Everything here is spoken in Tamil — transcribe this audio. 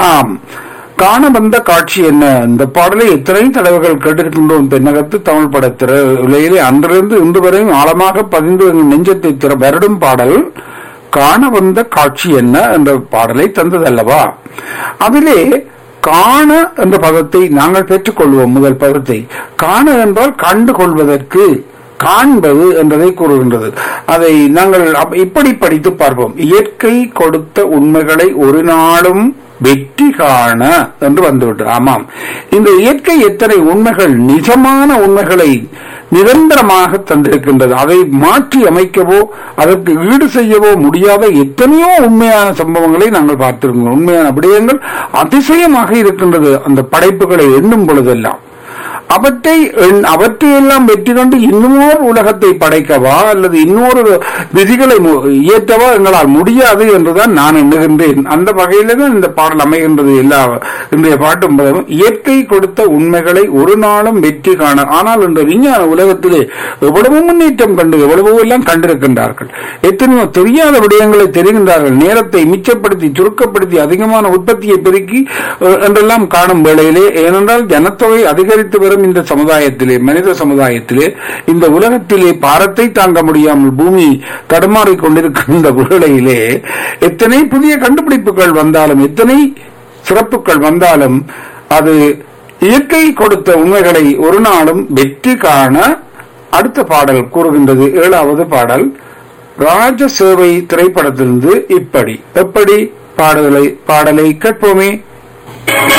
ஆம் காண வந்த காட்சி என்ன இந்த பாடலை எத்தனை தடவைகள் கேட்டிருக்கின்றோம் தென்னகத்து தமிழ் படத்திர உலகிலே அன்றிலிருந்து இன்று வரையும் ஆழமாக பதிந்து எங்கள் நெஞ்சத்தை திற வருடும் பாடல் காண வந்த காட்சி என்ன என்ற பாடலை தந்ததல்லவா அதிலே காண என்ற பதத்தை நாங்கள் பெற்றுக்கொள்வோம் முதல் பதத்தை காண என்றால் கண்டு கொள்வதற்கு காண்பது என்பதை கூறுகின்றது அதை நாங்கள் அப்- இப்படி படித்து பார்ப்போம் இயற்கை கொடுத்த உண்மைகளை ஒரு நாளும் வெற்றி காண என்று வந்துவிட்டு ஆமாம் இந்த இயற்கை எத்தனை உண்மைகள் நிஜமான உண்மைகளை நிரந்தரமாக தந்திருக்கின்றது அதை மாற்றி அமைக்கவோ அதற்கு ஈடு செய்யவோ முடியாத எத்தனையோ உண்மையான சம்பவங்களை நாங்கள் பார்த்திருக்கிறோம் உண்மையான விடயங்கள் அதிசயமாக இருக்கின்றது அந்த படைப்புகளை எண்ணும் பொழுதெல்லாம் அவற்றை எண்- அவற்றையெல்லாம் வெற்றி கண்டு இன்னொரு உலகத்தை படைக்கவா அல்லது இன்னொரு விதிகளை மு- இயற்றவா எங்களால் முடியாது என்றுதான் நான் எண்ணுகின்றேன் அந்த வகையில தான் இந்த பாடல் அமைகின்றது எல்லா இன்றைய பாட்டு என்பதும் இயற்கை கொடுத்த உண்மைகளை ஒரு நாளும் வெற்றி காண ஆனால் இந்த விஞ்ஞான உலகத்திலே எவ்வளவு முன்னேற்றம் கண்டு எவ்வளவோ எல்லாம் கண்டிருக்கின்றார்கள் எத்தனையோ தெரியாத விடயங்களை தெரிகின்றார்கள் நேரத்தை மிச்சப்படுத்தி சுருக்கப்படுத்தி அதிகமான உற்பத்தியை பெருக்கி அஹ், என்றெல்லாம் காணும் வேளையிலே ஏனென்றால் ஜனத்தொகை அதிகரித்து வரும் இந்த சமுதாயத்திலே மனித சமுதாயத்திலே இந்த உலகத்திலே பாரத்தை தாங்க முடியாமல் பூமி தடுமாறிக் கொண்டிருக்கின்ற வேளையிலே எத்தனை புதிய கண்டுபிடிப்புகள் வந்தாலும் எத்தனை சிறப்புகள் வந்தாலும் அது இயற்கை கொடுத்த உண்மைகளை ஒரு நாளும் வெற்றி காண அடுத்த பாடல் கூறுகின்றது ஏழாவது பாடல் ராஜ சேவை திரைப்படத்திலிருந்து இப்படி எப்படி பாடலை பாடலை கேட்போமே